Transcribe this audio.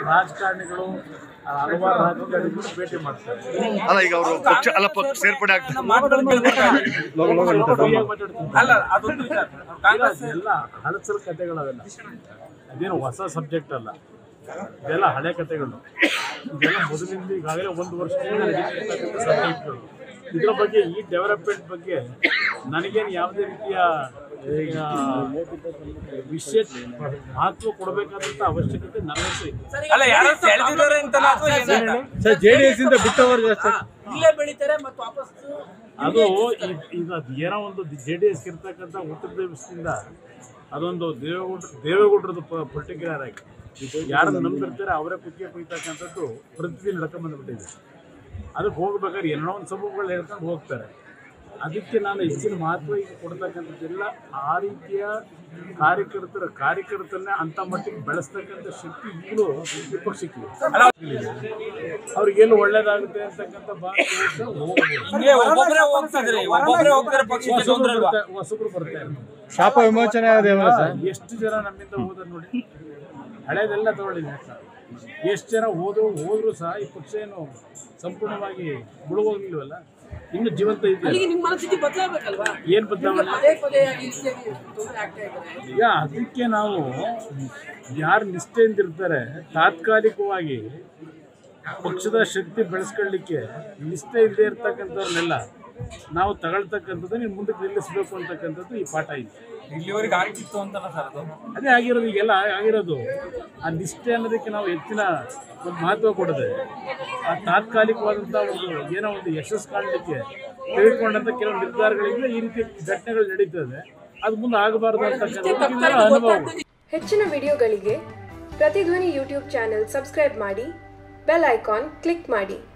ರಾಜಕಾರಣಿಗಳು ಆ, ಹಲವಾರು ರಾಜಕಾರಣಿಗಳು ಭೇಟಿ ಮಾಡ್ತಾರೆ ಅಲ್ಲ ಈಗ ಅವರು ಪಕ್ಷ ಅಲ್ಲ ಪಕ್ಷ ಸೇರ್ಪಡೆ ಆಗ್ತಾರೆ ಮಾತುಗಳನ್ನ ಕೇಳ್ಬೇಕಾದ್ರೆ ಫ್ರೀಯಾಗಿ ಮಾತಾಡ್ತೀನಿ. ಅಲ್ಲ ಅದೊಂದು ವಿಚಾರ ಕಾಂಗ್ರೆಸ್ ಎಲ್ಲ ಹಳಸರ ಕಥೆಗಳವೆಲ್ಲ ಅದೇನು ಹೊಸ ಸಬ್ಜೆಕ್ಟ್ ಅಲ್ಲ ಇದೆಲ್ಲ ಹಳೆ ಕಥೆಗಳು ಇದೆಲ್ಲ ಮೊದಲಿಂದ ಈಗಾಗಲೇ ಒಂದು ವರ್ಷದಿಂದ ನಡೀತಿರ್ತಕ್ಕಂಥ ಸಬ್ಜೆಕ್ಟ್ಗಳು ಇದರ ಬಗ್ಗೆ ಈ ಡೆವಲಪ್ಮೆಂಟ್ ಬಗ್ಗೆ ನನಗೇನು ಯಾವುದೇ ರೀತಿಯ ಆ, ವಿಶೇಷ ಮಹತ್ವ ಕೊಡಬೇಕಾದಂಥ ಅವಶ್ಯಕತೆ ನನಗಂತೂ ಇಲ್ಲ ಅಲ್ಲ ಯಾರು ಸೆಳೆದಿದ್ದಾರೆ ಅಂತ ಅಥವಾ ಏನು? ಸರ್ ಜೆಡಿಎಸ್ ಇಂದ ಬಿಟ್ಟವರು ಜಾಸ್ತಿ ಇಲ್ಲೇ ಬೆಳಿತಾರೆ ಮತ್ತು ವಾಪಸ್ ಅದು ಈ- ಈಗ ಅದು ಏನೋ ಒಂದು ಜೆ ಡಿ ಎಸ್ ಇರ್ತಕ್ಕಂಥ ಉತ್ತರ ಪ್ರದೇಶದಿಂದ ಅದೊಂದು ದೇವೇಗೌಡ ದೇವೇಗೌಡರದ್ದು ಪರ್ಟಿಕ್ಯುಲರ್ ಆಗಿ ಯಾರನ್ನು ನಂಬಿರ್ತಾರೆ ಅವರೇ ಕುತ್ತಿಗೆ ಕುಯ್ತಕ್ಕಂಥದ್ದು ಪ್ರತಿದಿನ ನಡ್ಕೊಂಬಂದ್ಬಿಟ್ಟಿದೆ ಅದಕ್ಕೆ ಹೋಗ್ಬೇಕಾದ್ರೆ ಏನೋ ಒಂದು ಸಬೂಬುಗಳು ಹೇಳ್ಕೊಂಡು ಹೋಗ್ತಾರೆ ಅದಕ್ಕೆ ನಾನು ಹೆಚ್ಚಿನ ಮಹತ್ವ ಈಗ ಕೊಡ್ತಕ್ಕಂಥದ್ದಿಲ್ಲ ಆ ರೀತಿಯ ಕಾರ್ಯಕರ್ತರ ಕಾರ್ಯಕರ್ತರನ್ನ ಅಂಥ ಮಟ್ಟಿಗೆ ಬೆಳೆಸ್ತಕ್ಕಂಥ ಶಕ್ತಿ ಈಗಲೂ ವಿಪಕ್ಷಕ್ಕಿದೆ ಅವ್ರಿಗೇನು ಒಳ್ಳೇದಾಗುತ್ತೆ ಅಂತಕ್ಕಂಥ ಭಾಗ ಹೋಗ್ಬೋದು ಹಿಂಗೆ ಒಬ್ಬೊಬ್ರೆ ಹೋಗ್ತಿದ್ರಿ ಒಬ್ಬೊಬ್ರೆ ಹೋಗ್ತಾರೆ ಪಕ್ಷಕ್ಕೆ ತೊಂದ್ರೆ ಅಲ್ವಾ ಹೊಸಬ್ರು ಹೊಸಬ್ರು ಬರ್ತಾ ಇರ್ತಾರೆ ಶಾಪ ವಿಮೋಚನೆ ಆದೇವಲ್ಲ ಸರ್ ಎಷ್ಟು ಜನ ನಮ್ಮಿಂದ ಹೋದ ನೋಡಿ ಹಳೇದೆಲ್ಲ ತಗೊಳ್ಳಿ ಎಷ್ಟು ಜನ ಹೋದ್ರು ಹೋದ್ರು ಸಹ ಈ ಪಕ್ಷ ಏನು ಸಂಪೂರ್ಣವಾಗಿ ಮುಳುಗೋಗಿಲ್ವಲ್ಲ ಇನ್ನು ಜೀವಂತ ಇದೆ ಅಲ್ಲಿಗೆ ನಿಮ್ಮ ಮನಸ್ಥಿತಿ ಬದಲಾಗಬೇಕಲ್ವಾ ಏನ್ ಬದಲಾವಣೆ ಪದೇ ಪದೇ ಈ ರೀತಿಯಾಗಿ ತೊಂದರೆ ಆಗ್ತಾ ಇದ್ದಾರೆ ಈಗ ಅದಕ್ಕೆ ನಾವು ಯಾರು ನಿಷ್ಠೆಯಿಂದ ಇರ್ತಾರೆ ತಾತ್ಕಾಲಿಕವಾಗಿ ಪಕ್ಷದ ಶಕ್ತಿ ಬೆಳೆಸ್ಕೊಳ್ಳಿಕ್ಕೆ ನಿಷ್ಠೆ ಇಲ್ಲದೆ ಇರ್ತಕ್ಕಂಥವ್ರನ್ನೆಲ್ಲ ನಾವು ತಗೊಳ್ತಕ್ಕಂಥದ್ದು ನೀನು ಮುಂದಕ್ಕೆ ನಿಲ್ಲಿಸಬೇಕು ಅಂತಕ್ಕಂಥದ್ದು ಈ ಪಾಠ ಇದೆ ಇಲ್ಲಿವರೆಗೆ ಆಗ್ತಿತ್ತು ಅಂತಲ್ಲ ಸರ್ ಅದು ಅದೇ ಆಗಿರೋದು ಈಗೆಲ್ಲ ಆಗಿರೋದು ಆ ನಿಷ್ಠೆ ಅನ್ನೋದಕ್ಕೆ ನಾವು ಹೆಚ್ಚಿನ ಒಂದು ಮಹತ್ವ ಕೊಡದೆ ಆ ತಾತ್ಕಾಲಿಕವಾದಂಥ ಒಂದು ಏನೋ ಒಂದು ಯಶಸ್ಸು ಕಾಣಲಿಕ್ಕೆ ತೆಗೆದುಕೊಂಡಂಥ ಕೆಲವು ನಿರ್ಧಾರಗಳಿಂದ ಈ ರೀತಿ ಘಟನೆಗಳು ನಡೀತದೆ ಅದು ಮುಂದೆ ಆಗಬಾರ್ದು ಅಂತಕ್ಕಂಥ ಅನುಭವ ಹೆಚ್ಚಿನ ವಿಡಿಯೋಗಳಿಗೆ ಪ್ರತಿಧ್ವನಿ ಯೂಟ್ಯೂಬ್ ಚಾನೆಲ್ ಸಬ್ಸ್ಕ್ರೈಬ್ ಮಾಡಿ ಬೆಲ್ ಐಕಾನ್ ಕ್ಲಿಕ್ ಮಾಡಿ